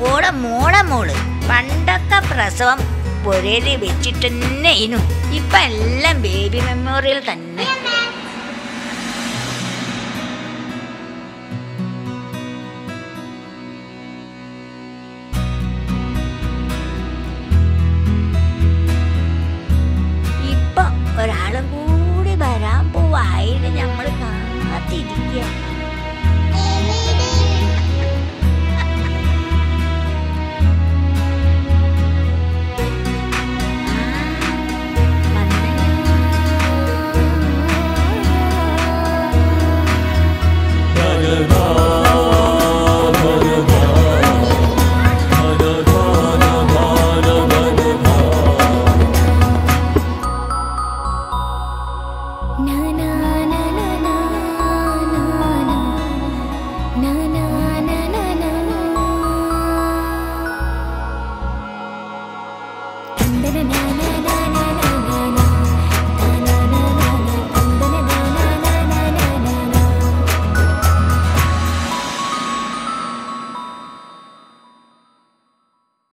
ഓടെ മോളെ മോള് പണ്ടൊക്കെ പ്രസവം പുരയില് വെച്ചിട്ട് തന്നെ ഇനു ഇപ്പൊ എല്ലാം ബേബി മെമ്മോറിയൽ തന്നെ ഇപ്പൊ ഒരാളും കൂടി വരാൻ പോവായിരുന്നു ഞമ്മള് കാത്തിരിക്കുക